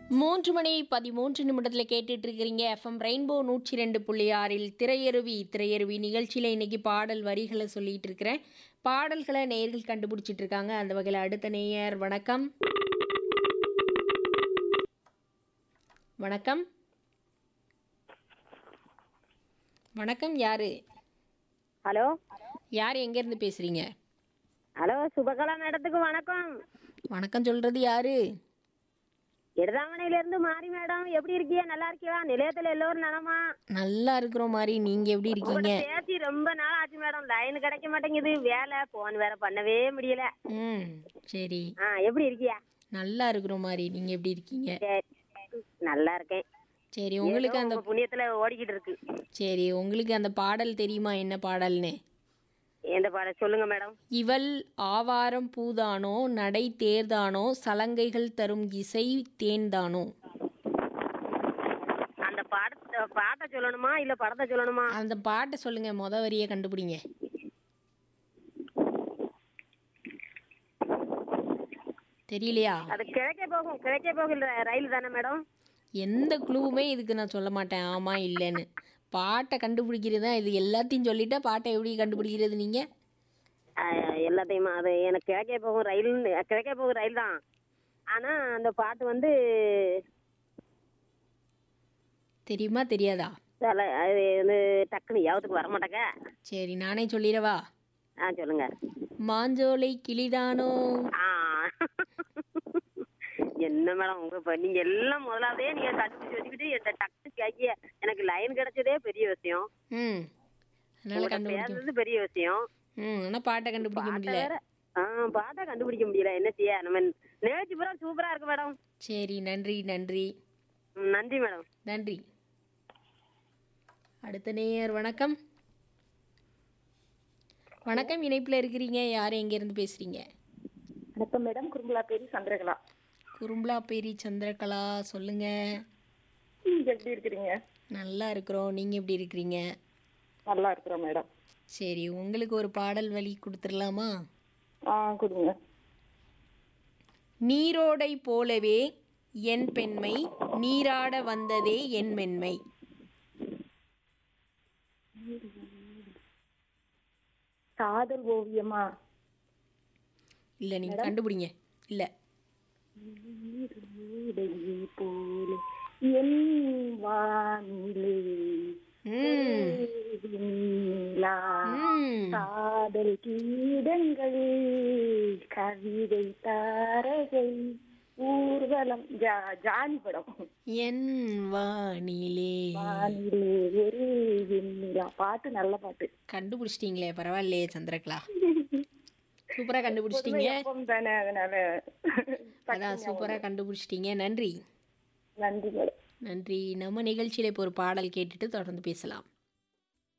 மூன்று மணி பதிமூன்று நிமிடத்தில் கேட்டுட்டு இருக்கிறீங்க எஃப்எம் ரெயின்போ நூற்றி ரெண்டு புள்ளி ஆறில் திரையருவி திரையருவி நிகழ்ச்சியில் இன்னைக்கு பாடல் வரிகளை சொல்லிட்டு இருக்கிறேன் பாடல்களை நேயர்கள் கண்டுபிடிச்சிட்டு இருக்காங்க அந்த வகையில் அடுத்த நேயர் வணக்கம் வணக்கம் வணக்கம் யாரு ஹலோ யார் எங்கேருந்து பேசுறீங்க ஹலோ சுபகலா மேடத்துக்கு வணக்கம் வணக்கம் சொல்றது யாரு இடதாமனையில இருந்து மாறி மேடம் எப்படி இருக்கியா நல்லா இருக்கியா நிலையத்துல எல்லோரும் நலமா நல்லா இருக்கிற மாதிரி நீங்க எப்படி இருக்கீங்க உங்கள்ட்ட பேசி ரொம்ப நாள் ஆச்சு மேடம் லைன் கிடைக்க மாட்டேங்குது வேலை போன் வேற பண்ணவே முடியல ம் சரி ஆ எப்படி இருக்கியா நல்லா இருக்கிற மாதிரி நீங்க எப்படி இருக்கீங்க சரி நல்லா இருக்கேன் சரி உங்களுக்கு ஏதோ அந்த உங்க புண்ணியத்துல ஓடிக்கிட்டு இருக்கு சரி உங்களுக்கு அந்த பாடல் தெரியுமா என்ன பாடல்னு எந்த பாடம் சொல்லுங்க மேடம் இவள் ஆவாரம் பூதானோ நடை தேர்தானோ சலங்கைகள் தரும் இசை தேன்தானோ அந்த பாடத்தை பாட்டை சொல்லணுமா இல்ல படத்தை சொல்லணுமா அந்த பாட்டை சொல்லுங்க மொத வரியை கண்டுபிடிங்க தெரியலையா அது கிழக்கே போகும் கிழக்கே போகிற ரயில் தானே மேடம் எந்த குழுவுமே இதுக்கு நான் சொல்ல மாட்டேன் ஆமா இல்லைன்னு பாட்டை கண்டுபிடிக்கிறது தான் இது எல்லாத்தையும் சொல்லிட்டா பாட்டை எப்படி கண்டுபிடிக்கிறது நீங்க ஆ, எல்லாத்தையுமா அது எனக்கு கிழக்கே போகும் ரயில் கிழக்கே போகும் ரயில் தான் ஆனா அந்த பாட்டு வந்து தெரியுமா தெரியாதா சில அது வந்து டக்குன்னு யாவத்துக்கு வர மாட்டாங்க சரி நானே சொல்லிடவா ஆ சொல்லுங்க மாஞ்சோலை கிளிதானோ ஆ என்ன மேடம் உங்க இப்ப நீங்க எல்லாம் முதலாவதே நீங்க கண்டுபிடிச்சு வச்சுக்கிட்டு என்கிட்ட டக்கு கேக்கிய எனக்கு லைன் கிடைச்சதே பெரிய விஷயம் ம் அதனால உங்கள்ட்ட கண்டுபிடிக்க பேசுறது பெரிய விஷயம் ம் ஆனால் பாட்டை கண்டுபிடிக்க பாட்டை முடியல வேற ஆ பாட்டை கண்டுபிடிக்க முடியல என்ன செய்ய நம்ம நிகழ்ச்சி பூரா சூப்பரா இருக்கு மேடம் சரி நன்றி நன்றி ம், நன்றி மேடம் நன்றி அடுத்த நேயர் வணக்கம் வணக்கம் இணைப்பில் இருக்கிறீங்க யார் எங்கேருந்து பேசுகிறீங்க வணக்கம் மேடம் குறும்பலா பேரி சந்திரகலா குறும்பலாப்பேரி சந்திரகலா சொல்லுங்க நீங்க எப்படி இருக்கிறீங்க நல்லா இருக்கிறோம் நீங்கள் எப்படி இருக்கிறீங்க நல்லா இருக்கிறோம் மேடம் சரி உங்களுக்கு ஒரு பாடல் வழி கொடுத்துடலாமா ஆ கொடுங்க நீரோடை போலவே என் பெண்மை நீராட வந்ததே என் மென்மை காதல் ஓவியமா இல்லை நீங்கள் கண்டுபிடிங்க இல்லை நீருடையை போல என் வானிலே ம் வெண்ணிலா, ம் காதல் கீதங்கள் கவிதை தாரகை ஊர்வலம் ஜா- ஜானி படம் என் வானிலே வானிலே ஒரு வெண்ணிலா பாட்டு நல்ல பாட்டு கண்டுபிடிச்சிட்டீங்களே பரவாயில்லையே சந்திரகலா சூப்பராக கண்டுபிடிச்சிட்டீங்க எப்பவும் தானே அதனால அதான் சூப்பராக கண்டுபிடிச்சிட்டீங்க நன்றி நன்றி மேடம் நன்றி நம்ம நிகழ்ச்சியில் இப்போ ஒரு பாடல் கேட்டுட்டு தொடர்ந்து பேசலாம்